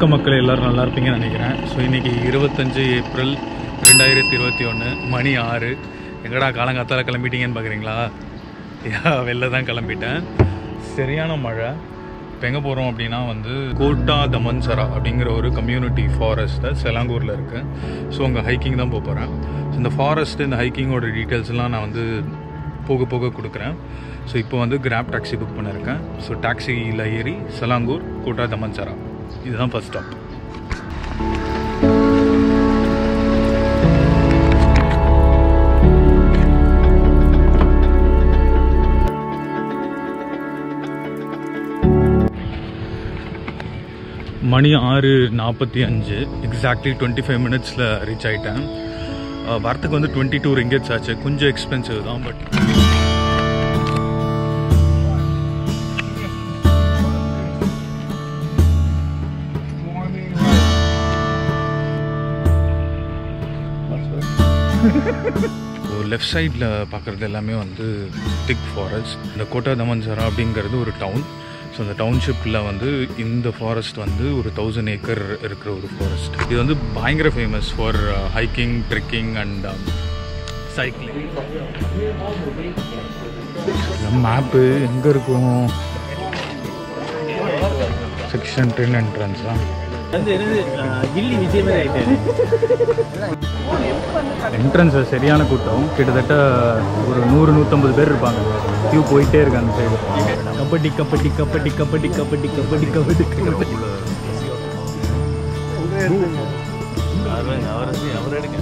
வணக்க மக்கள் எல்லாரும் நல்லா இருப்பீங்கன்னு நினைக்கிறேன் ஸோ இன்னைக்கு இருபத்தஞ்சு ஏப்ரல் ரெண்டாயிரத்தி இருபத்தி ஒன்று மணி ஆறு எங்கடா காலங்காத்தால கிளம்பிட்டீங்கன்னு பார்க்குறீங்களா யா வெளில தான் கிளம்பிட்டேன் சரியான மழை இப்போ எங்கே போகிறோம் அப்படின்னா வந்து கோட்டா தமன்சரா அப்படிங்கிற ஒரு கம்யூனிட்டி ஃபாரஸ்ட்டு செலாங்கூரில் இருக்குது ஸோ அங்கே ஹைக்கிங் தான் போக போகிறேன் ஸோ இந்த ஃபாரஸ்ட் இந்த ஹைக்கிங்கோட டீட்டெயில்ஸ்லாம் நான் வந்து போக போக கொடுக்குறேன் ஸோ இப்போ வந்து கிராப் டாக்ஸி புக் பண்ணியிருக்கேன் ஸோ டாக்ஸியில் ஏறி செலாங்கூர் கோட்டா தமன்சரா இதுதான் ஃபர்ஸ்ட் ஸ்டாப் மணி ஆறு நாற்பத்தி அஞ்சு எக்ஸாக்ட்லி டுவெண்ட்டி ஃபைவ் மினிட்ஸில் ரீச் ஆகிட்டேன் வரத்துக்கு வந்து டுவெண்ட்டி டூ ரிங்கெட்ஸ் ஆச்சு கொஞ்சம் எக்ஸ்பென்சிவ் தான் பட் லெஃப்ட் சைடில் பார்க்குறது எல்லாமே வந்து திக் ஃபாரஸ்ட் இந்த கோட்டா தமன்சரா அப்படிங்கிறது ஒரு டவுன் ஸோ அந்த டவுன்ஷிப்பில் வந்து இந்த ஃபாரஸ்ட் வந்து ஒரு தௌசண்ட் ஏக்கர் இருக்கிற ஒரு ஃபாரஸ்ட் இது வந்து பயங்கர famous for hiking trekking and cycling map எங்கே இருக்கும் செக்ஷன் டென் என்ட்ரன்ஸ் தான் வந்து என்னது கில்லி விஜய் மாதிரி ஆயிட்டாரு என்ட்ரன்ஸ் சரியான கூட்டம் கிட்டத்தட்ட ஒரு நூறு நூற்றம்பது பேர் இருப்பாங்க கியூ போயிட்டே இருக்கு அந்த சைடு கபடி கபடி கபடி கபடி கபடி கபடி கபடி கபடி அவரை அவர் எடுங்க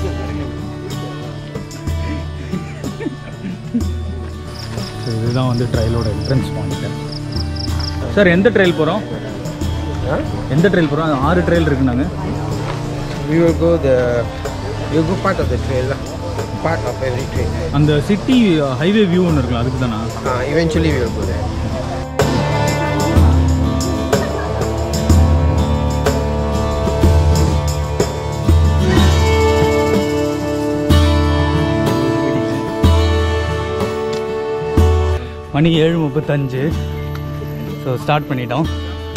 ஸோ இதுதான் வந்து ட்ரையலோட என்ட்ரன்ஸ் பாயிண்ட் சார் எந்த ட்ரையல் போகிறோம் எந்த ட்ரையல் போகிறோம் ஆறு ட்ரையல் இருக்கு நாங்கள் We will go the we will go part of the trail lah. Part of every trail. அந்த சிட்டி ஹைவே வியூ ஒன்று இருக்குல்ல அதுக்கு தானா Uh, eventually we will go there. மணி ஏழு முப்பத்தஞ்சு ஸோ ஸ்டார்ட் பண்ணிட்டோம்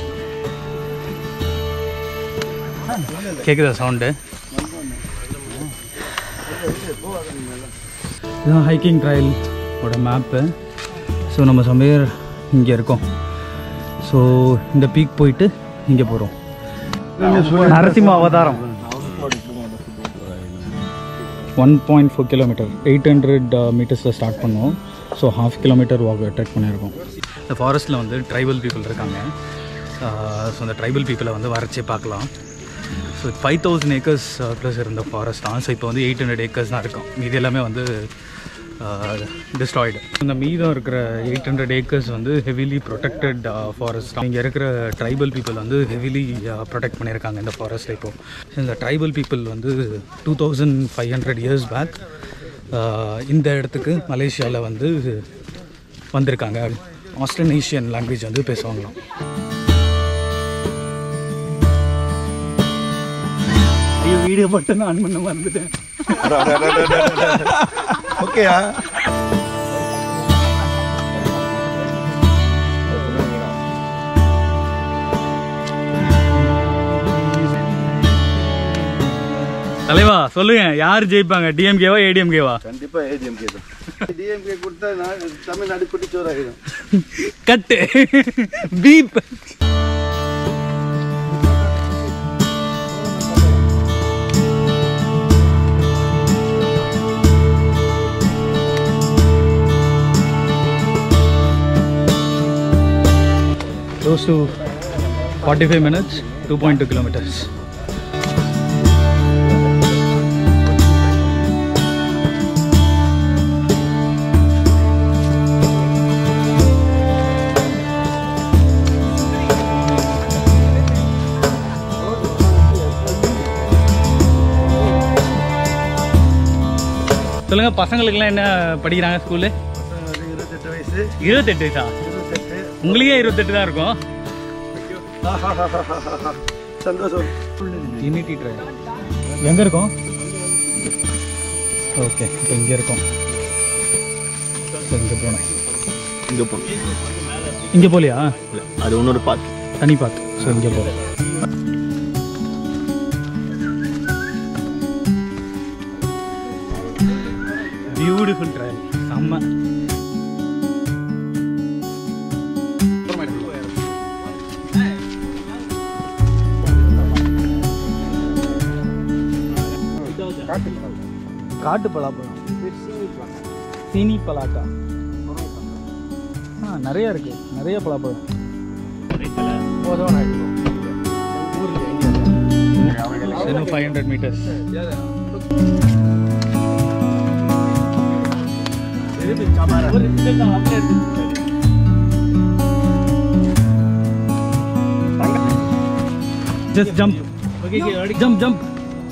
கேட்குதா சவுண்டு இதுதான் ஹைக்கிங் ட்ரையல் ஓட மேப்பு ஸோ நம்ம சமையல் இங்கே இருக்கோம் ஸோ இந்த பீக் போயிட்டு இங்கே போகிறோம் நரசிம்ம அவதாரம் one point four kilometre eight hundred மீட்டர்ஸில் ஸ்டார்ட் பண்ணோம் so half kilometre walk trek பண்ணியிருக்கோம் இந்த ஃபாரஸ்ட்டில் வந்து ட்ரைபல் பீப்புள் இருக்காங்க ஸோ அந்த ட்ரைபல் பீப்புளை வந்து வரைச்சே பார்க்கலாம் so five thousand acres plus இருந்த ஃபாரஸ்ட் தான் ஸோ இப்போ வந்து எயிட் ஹண்ட்ரட் ஏக்கர்ஸ் தான் இருக்கும் இது எல்லாமே வந்து டிஸ்ட்ராய்டு இந்த மீதம் இருக்கிற எயிட் ஹண்ட்ரட் ஏக்கர்ஸ் வந்து ஹெவிலி ப்ரொடெக்டட் ஃபாரஸ்ட் இங்கே இருக்கிற ட்ரைபல் பீப்புள் வந்து ஹெவிலி ப்ரொடெக்ட் பண்ணியிருக்காங்க இந்த ஃபாரஸ்ட் இப்போ இந்த ட்ரைபல் பீப்புள் வந்து two thousand five hundred years back இந்த இடத்துக்கு மலேசியாவில் வந்து வந்திருக்காங்க ஆஸ்ட்ரனேஷியன் லாங்குவேஜ் வந்து பேசுவாங்களாம் ஐயோ வீடியோ பட்டன் ஆன் பண்ண மறந்துட்டேன் Okay ah. தலைவா சொல்லுங்க யார் ஜெயிப்பாங்க டிஎம்கேவா ஏடிஎம்கேவா கண்டிப்பா ஏடிஎம்கே தான் டிஎம்கே கொடுத்தா நான் தமிழ்நாடு குட்டிச்சோறு ஆகிடும் கட்டு பீப் Close to 45 minutes, 2.2 kilometers. சொல்லுங்க பசங்களுக்குலாம் என்ன படிக்கிறாங்க ஸ்கூலு இருபத்தெட்டு வயசு இருபத்தெட்டு வயசா இருபத்தெட்டு உங்களுக்கே இருபத்தெட்டு தான் இருக்கும் சந்தோஷம் யூனிட்டி ட்ரைவ் எங்கே இருக்கோம் ஓகே இப்போ இங்கே இருக்கோம் ஸோ இங்கே போனேன் இங்கே போகணும் இங்கே போகலையா அது இன்னொரு பார்க் தனி பார்த்து ஸோ இங்கே போகிறோம் பியூட்டிஃபுல் ட்ரையல் செம்ம காட்டு பலாப்பழம் சீனி பலாக்கா ஆ நிறைய இருக்கு நிறைய பலாப்பழம் இன்னும் five hundred metres just jump jump jump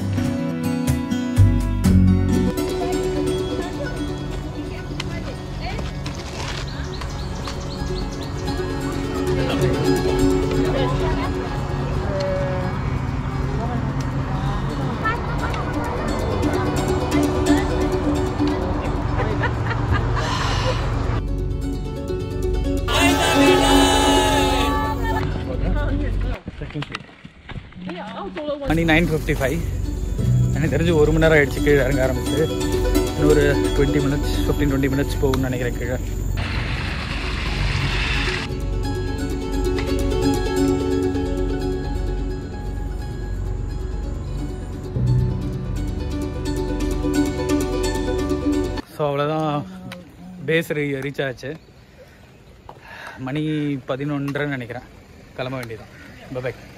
மணி நைன் ஃபிஃப்டி ஃபைவ் எனக்கு தெரிஞ்சு ஒரு மணி நேரம் ஆயிடுச்சு கீழே இறங்க ஆரம்பிச்சு இன்னும் ஒரு twenty minutes fifteen twenty minutes போகும்னு நினைக்கிறேன் கீழே ஸோ அவ்வளோதான் பேஸ் ரீச் ஆச்சு மணி பதினொன்றரை நினைக்கிறேன் கிளம்ப வேண்டியதான் பை